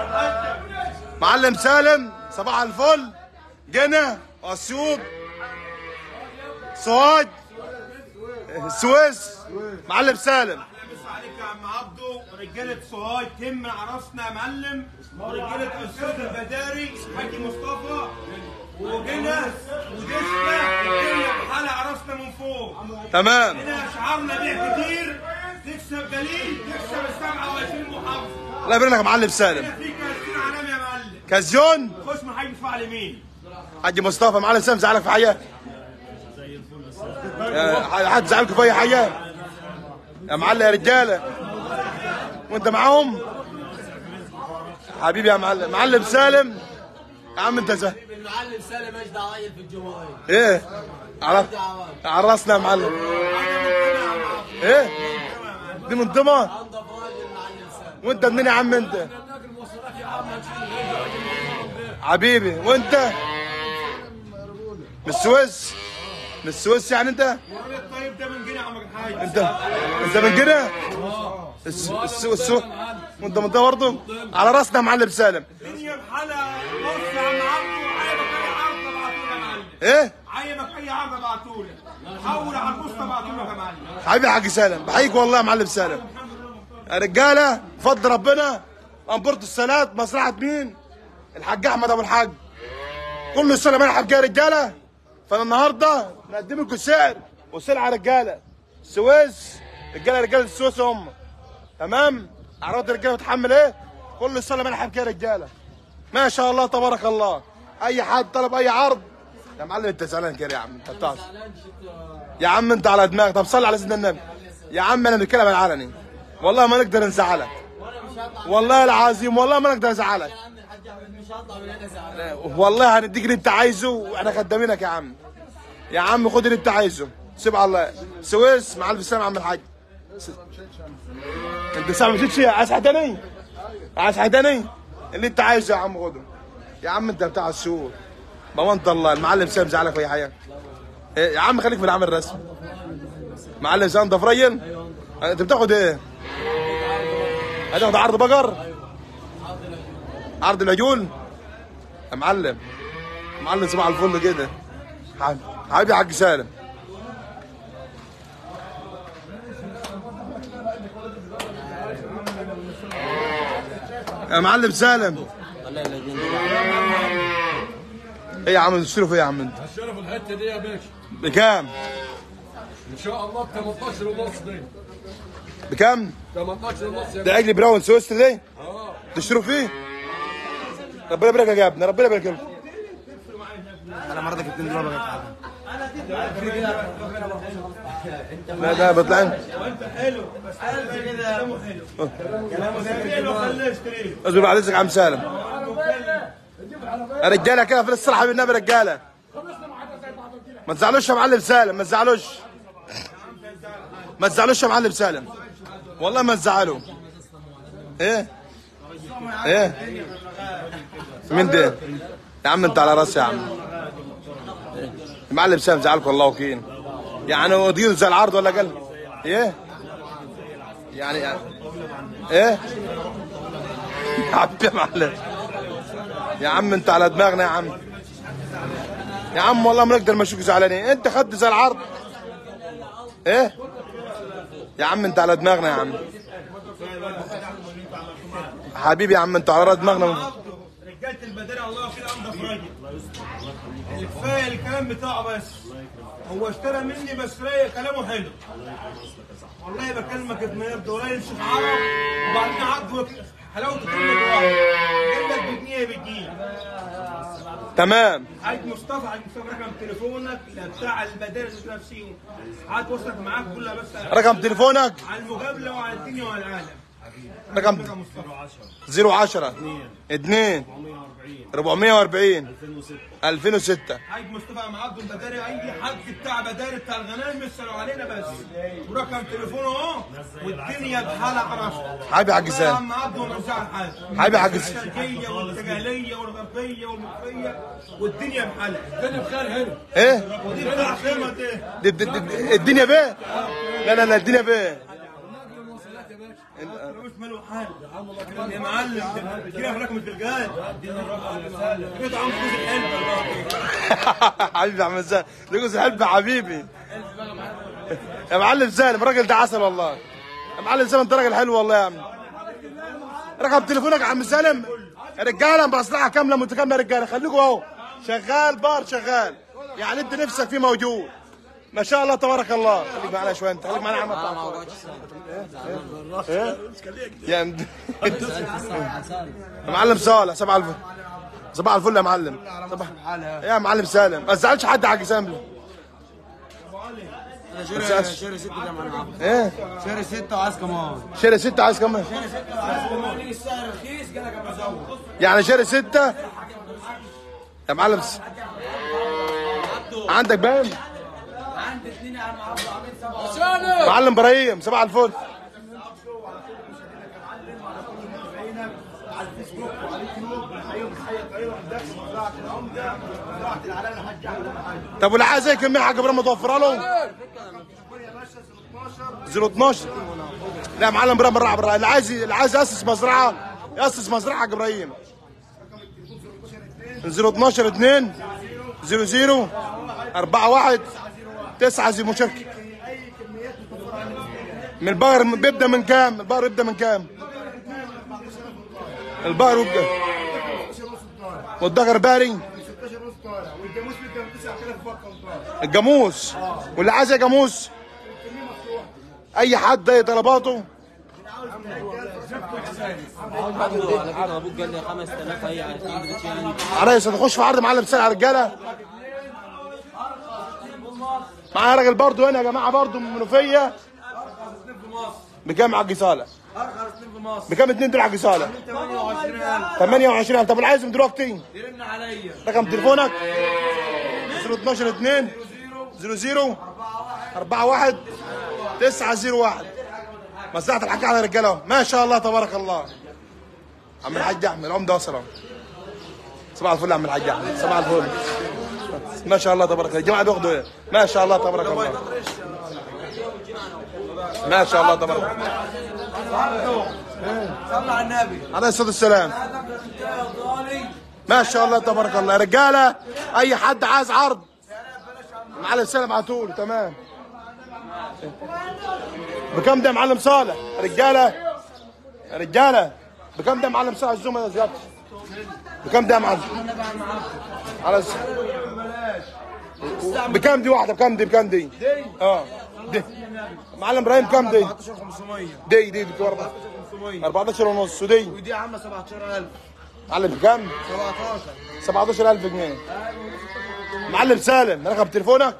معلم سالم صباح الفل جنة اسيوط سوهاج السويس معلم سالم بس عليك يا عم عبده ورجاله سوهاج تم عرفنا يا معلم ورجاله اسيوط البداري حاج مصطفى وجنى ودسنا الدنيا بحالها عرفنا من فوق تمام هنا شعارنا بيع كتير تكسب دليل تكسب ال 27 محافظه الله يبارك لك يا معلم سالم هنا في كاستين عالمي يا معلم كازيون خش من حاج دفاع اليمين حاج مصطفى معلم سالم زعلك في حاجه آه، حد زعلكم في اي حاجه يا معلم يا رجاله وانت معاهم حبيبي يا معلم معلم سالم يا عم انت زه المعلم سالم اجدع راجل في الجمهوريه ايه عرف عرسنا يا معلم ايه دي منظمه انضف راجل المعلم سالم وانت منين يا عم انت حبيبي وانت من السويس من السويس يعني انت الراجل الطيب ده من جنة يا عم الحاج انت انت من كده الس- الس- الس- وانت من ده برضه على راسنا يا معلم سالم الدنيا بحالها بص يا عم عبده عيبك اي عرض ابعتولي يا معلم ايه عيبك اي عرض ابعتولي حول على البوسطه ابعتولك يا معلم حبيبي يا حاج سالم بحييك والله يا معلم سالم يا رجاله فضل ربنا انبرت الصلاه مصلحه مين الحاج احمد ابو الحاج كل سنه مرحب يا رجاله فانا النهارده نقدم لكم سعر وسلعه رجاله السويس رجاله رجاله السويس هم تمام عرض الرجاله بتحمل ايه كل سنه مرحب يا رجاله ما شاء الله تبارك الله اي حد طلب اي عرض يا معلم انت زعلان كده يا عم انت بتعرف يا عم انت على دماغك طب صل على سيدنا النبي يا عم انا بنتكلم عن العلني والله ما نقدر نزعلك والله العظيم والله ما نقدر نزعلك يا عم الحاج احمد مش هطلع من هنا زعلان والله هنديك اللي انت عايزه واحنا خدامينك يا عم يا عم خد اللي انت عايزه سيب على الله سويس مع الف سلامه يا عم الحاج س- انت سامع مشيتش عايز حداني عايز حداني اللي انت عايزه يا عم خده يا عم انت بتاع السوق بمنت الله المعلم سام زعلك في اي حاجه إيه يا عم خليك في العمل الرسمي معلم سام ضفرين انت بتاخد ايه؟ هتاخد عرض بقر؟ عرض العجول؟ يا معلم معلم صباح الفل كده حبيبي حبيبي يا حاج سالم يا معلم سالم الله يهدينا ايه يا عم تشتروا في ايه يا عم انت شرف الحته دي يا باشا بكام ان شاء الله ب 18 ونص دي بكام 18 ونص يا ده عجل براون سويس دي اه تشتروا فيه ربنا يبارك لك يا ابني ربنا يبارك لك انا مرضك اتنين دولار بقى تعالى لا ده بيطلع حلو بس كلامه حلو كلامه حلو خليه يشتريه اصبر بعد اذنك يا عم سالم يا رجاله كده في الصراحه بالنبي رجاله ما تزعلوش يا معلم سالم ما تزعلوش ما تزعلوش يا معلم سالم والله ما تزعلوا ايه ايه مين ده يا عم انت على راسي يا عم المعلم سالم زعلك والله وكيل يعني هو ديون زي العرض ولا قال ايه يعني يعني ايه يا عم يا معلم يا عم انت على دماغنا يا عم يا عم والله ما نقدر نمشيك زعلانين انت خدت زي العرض ايه يا عم انت على دماغنا يا عم حبيبي يا عم انت على دماغنا رجاله البداري الله يوفقه انضف راجل كفايه الكلام بتاعه بس هو اشترى مني بس رايق كلامه حلو والله بكلمك ابن يرد ولا يمشي في عرب وبعدين عض حلاوه كلمه واحد جايب لك بجنيه بجنيه تمام حاج مصطفى حاج مصطفى رقم تليفونك بتاع المدارس نفسيهم هات وصلك معاك كلها بس رقم تليفونك على المقابله وعلى الدنيا وعلى العالم رقم رقم مصطفى 010 2 440 2006 حاج مصطفى مع عبد البداري اي حد بتاع بداري بتاع الغنائم يسالوا علينا بس ورقم تليفونه اهو والدنيا بحالها عرفت حبيبي يا حاج يا سالم عم عبد ومرجع الحاج حبيبي يا حاج الشرقيه والتجاهليه والغربيه والمصريه والدنيا بحالها الدنيا بخير هنا ايه ودي بتاع خيمه دي دي- دي- دي- الدنيا بيه لا لا لا الدنيا بيه مش ماله حال يا معلم ده كده فراكم في الجهاز كده عم جوز الحلم والله حبيبي يا عم زين لجوز الحلب حبيبي يا معلم سالم الراجل ده عسل والله يا معلم سالم انت راجل حلو والله يا عم رقم تليفونك يا عم سالم رجاله مصلحه كامله متكامله يا رجاله خليكوا اهو شغال بار شغال يعني انت نفسك فيه موجود ما شاء الله تبارك الله خليك معنا شويه انت خليك معنا يا عم ما بتاع اقعدش ايه يا مد- يا معلم صالح صباح الفل صباح الفل يا معلم صباح يا معلم سالم ما تزعلش حد حاج سالم شهر شهر ستة ده معنا ايه شهر ستة وعايز كمان شاري ستة عايز كمان السعر رخيص قال لك ابقى ازود يعني شاري ستة يا معلم س... عندك باين عندي اثنين يا عم عبد العميد سبعه معلم ابراهيم صباح الفل طب واللي عايز اي كميه حاج ابراهيم متوفره له 012 لا يا معلم ابراهيم بالراحه بالراحه اللي عايز اللي عايز ياسس مزرعه ياسس مزرعه حاج ابراهيم 012 2 00 41 9 زي مشكك من البقر بيبدا من كام؟ البقر بيبدا من كام؟ البقر بيبدا والدقر باري الجاموس واللي عايز يا جاموس اي حد اي طلباته ابوك قال لي 5000 هي عايزين بتشي يعني على يا نخش في عرض معلم سلع رجاله معايا راجل برضه هنا يا جماعه برضه من منوفيه بكام حاج صالح؟ ارخص اثنين في مصر بكام اتنين دول حاج صالح؟ 28000 28 طب اللي عايزهم دلوقتي يرن عليا رقم تليفونك 012 2 00 41 901 مصلحة الحاج على رجاله أهو. ما شاء الله تبارك الله عم الحاج احمد العمده وصل أهو. صباح الفل يا عم الحاج احمد صباح الفل ما شاء الله تبارك الله الجماعه بياخدوا ايه ما شاء الله تبارك الله ما شاء الله تبارك الله صلى على النبي عليه الصلاه والسلام ما شاء الله تبارك الله يا رجاله اي حد عايز عرض معلم سالم على طول تمام بكم ده يا معلم صالح رجاله يا رجاله بكم ده يا معلم صالح الزوم ده زيادة بكم ده يا معلم على الس... بكم دي واحده بكم دي بكم دي اه دي معلم ابراهيم كم دي 500 دي دي دي 14 ونص ودي ودي يا عم 17000 معلم بكم 17 17000 جنيه معلم سالم رقم تليفونك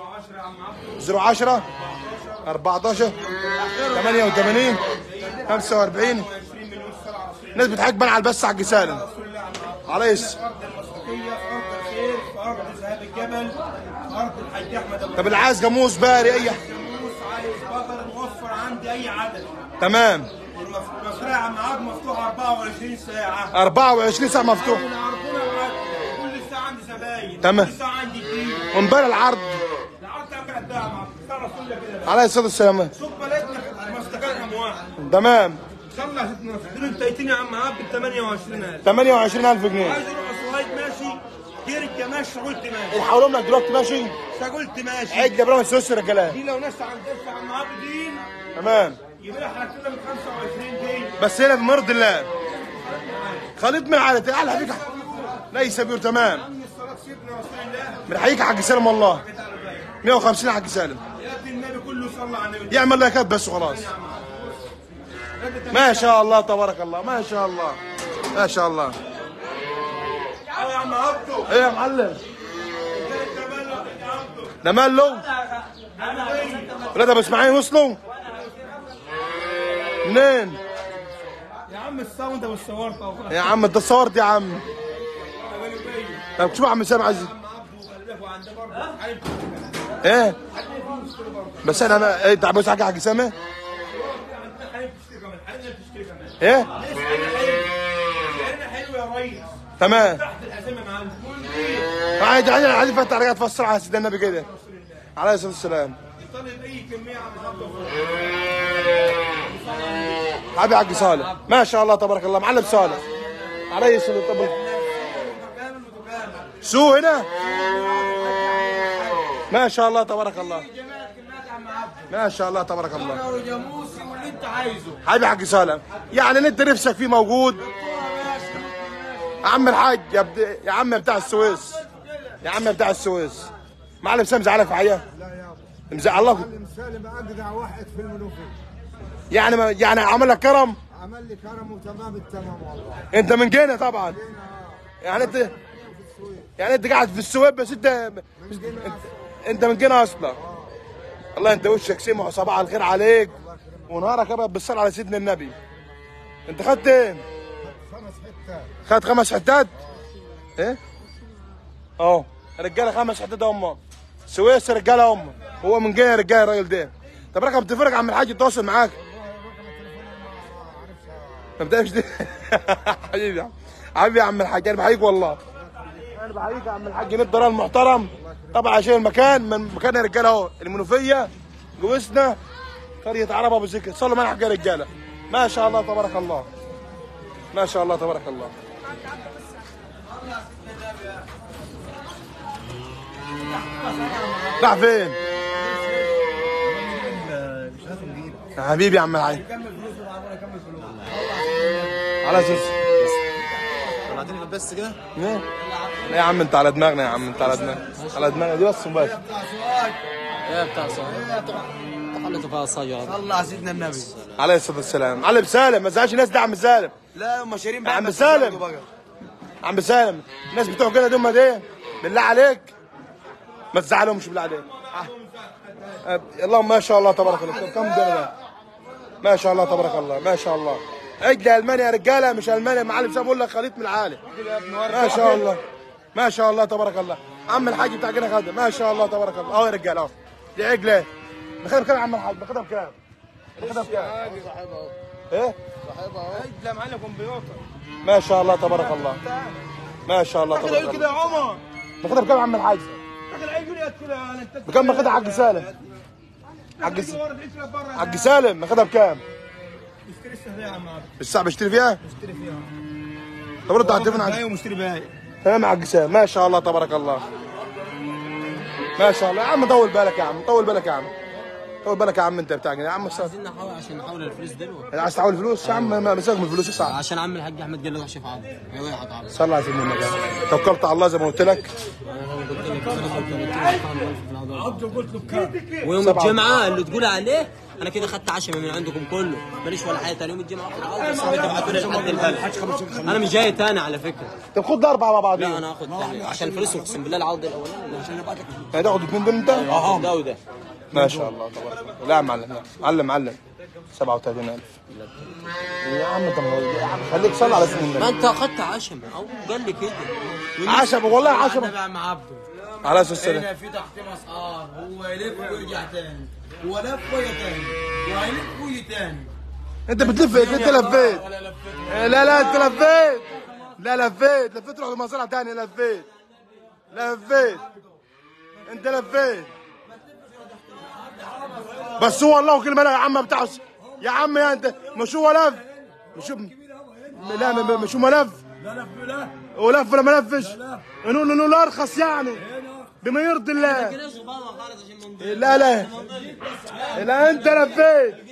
010 14 88 45 الناس بتحكي بقى على البث حق سالم عليه الس- المسلكية أرض الخير في أرض ذهاب الجبل أرض الحاج أحمد أبو طب اللي عايز جاموس باري اي جاموس عايز بقر موفر عندي أي عدد تمام المزرعة معاك مفتوحة 24 ساعة 24 ساعه مفتوح من عرضنا معاك كل ساعة عندي زباين تمام. كل ساعة عندي جديد ومباري العرض العرض تعمل قدها معاك صار رسول الله كده عليه الصلاه والسلام سوق بلدنا مستقر أموال تمام صلى ستنا دول انت ايتين يا عم عبد ب 28000 28000 جنيه عايز اروح اسوايد ماشي جريت ماشي قلت ماشي الحولهم لك دلوقتي ماشي قلت ماشي عد ابراهيم السويسري يا رجاله دي لو ناس عند دفع عم عابدين تمام يبقى احنا كده من 25 دي بس هنا بمرض الله خليط من على تعال حبيبي ليس بيور تمام من الصلاة سيدنا رسول الله من حقيقة حق سالم والله 150 حق سالم يا ابن النبي كله صلى على النبي يعمل لايكات بس وخلاص ما شاء الله تبارك الله ما شاء الله ما شاء الله اه يا عم عبده ايه يا معلم انت بلغ يا عبده ده ماله ولاد ابو اسماعيل وصلوا منين يا عم الساوند ابو الصورت اهو يا عم انت صورت يا عم طب شوف يا عم سامع عايز وعنده برضه عارف ايه بس انا انا ايه تعبوس حاجه حق سامع عندنا حليب تشتري كمان حليب تشتري كمان ايه سعرنا حلو يا ريس تمام تحت الازمه معانا عادي عادي عادي فتح على تفسر على سيدنا النبي كده عليه الصلاه والسلام طالب اي كميه عم عبده حبيبي حق صالح ما شاء الله تبارك الله معلم صالح علي الصلاة طب سو هنا ما شاء الله تبارك الله ما شاء الله تبارك الله وجاموسي واللي انت عايزه حبيبي حق صالح يعني اللي انت نفسك فيه موجود يا عم الحاج يا, بد... يا عم بتاع السويس يا عم بتاع السويس معلم سام زعلك في حاجه لا يا مزعل الله معلم سالم اجدع واحد في المنوفي يعني ما... يعني عمل لك كرم عمل لي كرم وتمام التمام والله انت من جينا طبعا يعني انت يعني انت قاعد في السويد بس انت انت, انت من جينا اصلا الله انت وشك سمع وصباح الخير عليك ونهارك ابيض بالصلاه على سيدنا النبي انت خدت ايه؟ خمس حتات خد خمس حتات ايه اهو رجاله خمس حتات هم سويس رجاله هم هو من جاي رجاله الراجل ده طب رقم تليفونك يا عم الحاج يتواصل معاك ما بدأش دي حبيبي يا عم. حبيبي يا عم الحاج انا بحييك والله انا بحييك يا عم الحاج نبدا الضلال المحترم طبعا عشان المكان من مكان يا رجاله اهو المنوفيه جوزنا قريه عرب ابو ذكر صلوا معنا حق يا رجاله ما شاء الله تبارك الله ما شاء الله تبارك الله راح فين؟ يا حبيبي يا عم الحاج على اساس بعدين بس كده ايه؟ لا يا عم انت على دماغنا يا عم انت على دماغنا على دماغنا دي بس مباشر يا بتاع صاير تخلطوا فيها الصاير صلى على سيدنا النبي عليه الصلاه والسلام علم سالم ما تزعلش الناس دي يا عم سالم لا هم شارين يا عم سالم عم سالم الناس بتوع كده دول دي بالله عليك ما تزعلهمش بالله عليك أه، اللهم ما شاء الله تبارك الله كم ده ده ما شاء الله تبارك الله ما شاء الله عجل المانيا يا رجاله مش المانيا معلم سام بقول لك خليط من العالم ما شاء الله ما شاء الله تبارك الله عم الحاج بتاع جنة خادم ما شاء الله تبارك الله اهو يا رجاله اهو دي عجله باخدها بكام يا عم الحاج باخدها بكام؟ باخدها بكام؟ ايه؟ لا معلم كمبيوتر ما شاء الله تبارك الله ما شاء الله كده تبارك يقول الله كده يا عمر باخدها بكام يا عم الحاج؟ كده يقول لي كده انا انت بكام باخدها حق سالم؟ حق س- حق سالم باخدها بكام؟ اشتري السهلية يا عم عبد الساعة بشتري فيها؟ اشتري فيها طب رد على التليفون عندي ايوه مشتري باي تمام يا حق سالم ما شاء الله تبارك الله ما شاء الله يا عم طول بالك يا عم طول بالك يا عم طول بالك يا عم انت بتاع يا عم السلام. عايزين نحاول عشان نحول الفلوس دلوقتي عايز تحول فلوس يا عم ما مساك من الفلوس يا صاحبي عشان عم الحاج احمد قال له وحش في عض هيوقعك عض صلى على سيدنا النبي توكلت على الله زي ما قلت لك ويوم الجمعه اللي تقول عليه انا كده خدت عشمه من عندكم كله ماليش ولا حاجه تاني يوم الجمعه اخد عض بس بدي ابعتوا لي لحد البلد انا مش جاي تاني على فكره طب خد اربعه مع بعض لا انا هاخد تاني عشان الفلوس اقسم بالله العوض الاولاني عشان ابعت لك هتاخد اثنين دول انت؟ ده وده ما شاء الله تبارك الله لا يا معلم لا معلم معلم 37000 يا عم طب يا عم خليك صلي على سيدنا ما النبي انت اخدت عشمه او قال لي كده عشمة والله عشمة بقى مع عبده على اساس السلام هنا في تحت اسعار هو يلف ويرجع تاني هو لف ويا تاني وهيلف ويا تاني انت بتلف انت لفيت ولا لفت لا لا انت لفيت لا لفيت لفيت رحت مزرعه ثانيه لفيت لفيت انت لفيت بس هو الله كلمه لا يا عم بتاع يا عم يا انت مش هو لف مش هو لا م- م- مش هو ملف لا لف لا ولف ولا ما لفش نقول انه لا ارخص يعني بما يرضي الله لا لا لا انت لفيت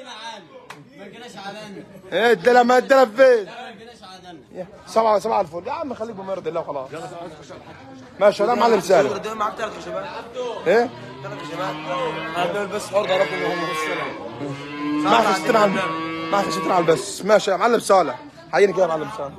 انت لما انت لفيت سبعة سبعة الفل يا عم خليك بما يرضي الله وخلاص ماشي لا معلم سالم معك ثلاث خشبات ايه ثلاث خشبات هدول بس حوض ربنا هم السلام ما خشيتنا على ما خشيتنا على البس ماشي يا معلم صالح حييني كده يا معلم صالح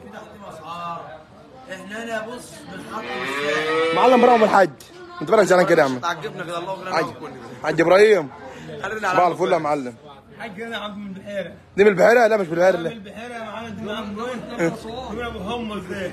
احنا هنا بص بنحط الساعه معلم ابراهيم الحاج انت بالك زعلان كده يا عم تعجبنا كده الله حاج يغفر حاج ابراهيم خلينا صباح على الفل يا معلم حاج هنا عبد من البحيره دي من البحيره لا مش من البحيره من لا البحيره يا معلم دي معاهم وين ابو همز ده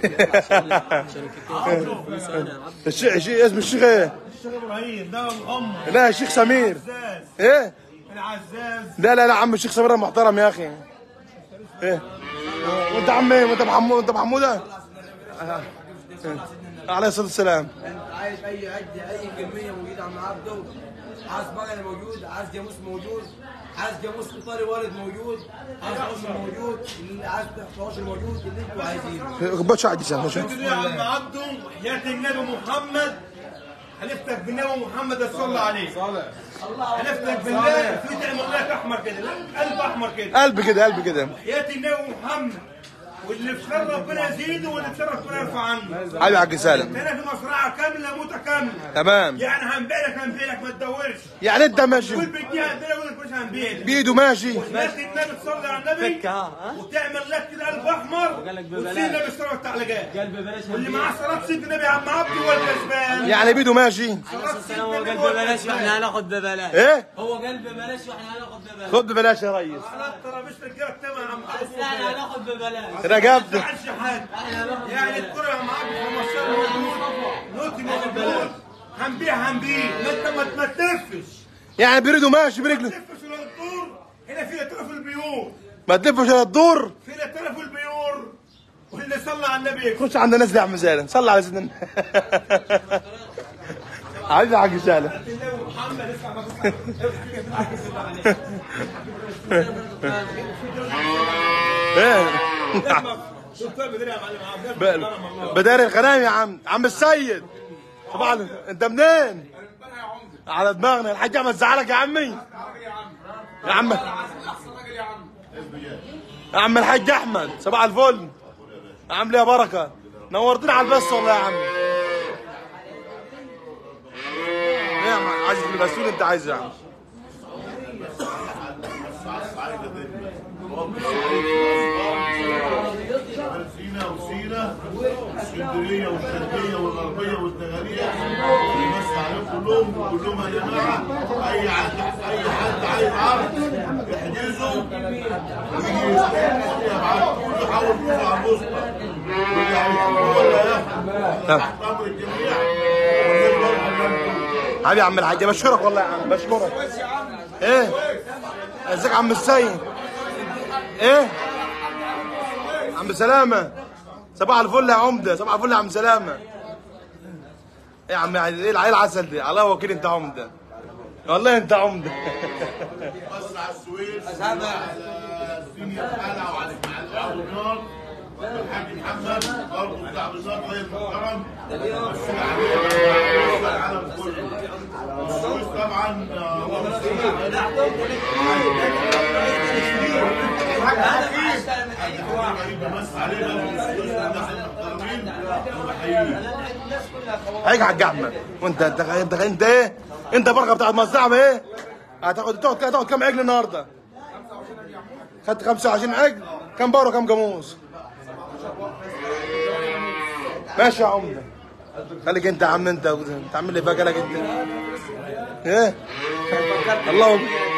الشيخ الشيخ اسم الشيخ ايه؟ الشيخ ابراهيم ده ابو همز لا الشيخ سمير العزاز ايه؟ العزاز لا لا لا عم الشيخ سمير محترم يا اخي ايه؟ وانت عم ايه؟ وانت محمود وانت محموده؟ آه. إيه. عليه الصلاه والسلام انت عايز اي عد اي كميه موجوده عم عبده عايز بقره موجود عايز جاموس موجود عايز جاموس ايطالي وارد موجود عايز عشر موجود اللي عايز 11 موجود اللي انتوا عايزينه بتش عادي سهل ماشي يا عم عبده وحياة النبي محمد حلفتك بالنبي محمد صلى الله عليه حلفتك بالله في تعمل لك احمر كده لا، قلب احمر كده قلب كده قلب كده حياة النبي محمد واللي في خير ربنا يزيده واللي في شر ربنا يرفع عنه حبيبي يا حاج سالم هنا في مزرعه كامله متكامله تمام يعني هنبيع لك هنبيع لك ما تدورش يعني انت ماشي قول بديها هنبيع لك ولا مش هنبيع لك بايده ماشي حياة النبي تصلي على النبي فك ها ها وتعمل لك كده قلب احمر وقال لك ببلاش. وتسيب النبي صلى التعليقات قلب بلاش واللي معاه صلاه سيد النبي يا عم عبده ولا كسبان يعني بايده ماشي عليه السلام هو قلب ببلاش واحنا هناخد ببلاش ايه هو قلب ببلاش واحنا هناخد ببلاش خد ببلاش يا ريس على الترابيزه الجيرة التمام يا عم بس احنا هناخد ببلاش رقبت ما عادش حد يعني الكرة يا عم عبده 15 موجود نوتي موجود هنبيع هنبيع ما انت ما ما تلفش يعني بريده ماشي برجله تلفش ولا الدور هنا في تلف البيور ما تلفش الا الدور في تلف البيور واللي صلى على النبي يكفي. خش عند الناس دي يا عم سالم صلى على سيدنا حبيبي يا حاج سالم النبي محمد اسمع ما تسمع ايه شوف طيب بدري يا معلم عبد ب- بداري الغنايم يا عم عم السيد طبعا انت منين؟ على دماغنا الحاج احمد زعلك يا عمي يا عم يا عم الحاج احمد صباح الفل عامل ايه يا بركه نورتنا على البث والله يا عم ايه يا عم عايز المسؤول انت عايزه يا عم سينا وسينا اسكندريه والشرقيه والغربيه والدغريه بس عليكم كلهم كلهم يا جماعه اي حد اي حد عايز عرض يحجزه ويجي يبعتوا له يحاول يفوز على الوسطى واللي هيفوز ولا ياخد تحت امر الجميع والناس برضه حبيبي يا عم الحاج بشكرك والله يا عم بشكرك ايه ازيك يا عم السيد ايه عم سلامة صباح الفل يا عمدة صباح الفل يا عم سلامة ايه يا عم ايه العيل العسل دي الله وكيل انت عمدة والله انت عمدة بس على السويس على سينيا الحلقه وعلى اسماعيل ابو النار الحاج محمد برضه بتاع بالنار غير محترم مسؤول عليه وسط العالم كله السويس طبعا آه، اللهم صل على النبي بمس عليه بقى من السويس والناس المحترمين وبحييه هيك حاج احمد وانت انت انت انت ايه انت بركه بتاعت مزرعه ايه هتاخد تاخد تاخد كام عجل النهارده خدت 25 عجل كام بقره كام جاموس ماشي يا عمده خليك انت يا عم انت تعمل لي فاكرك انت ايه الله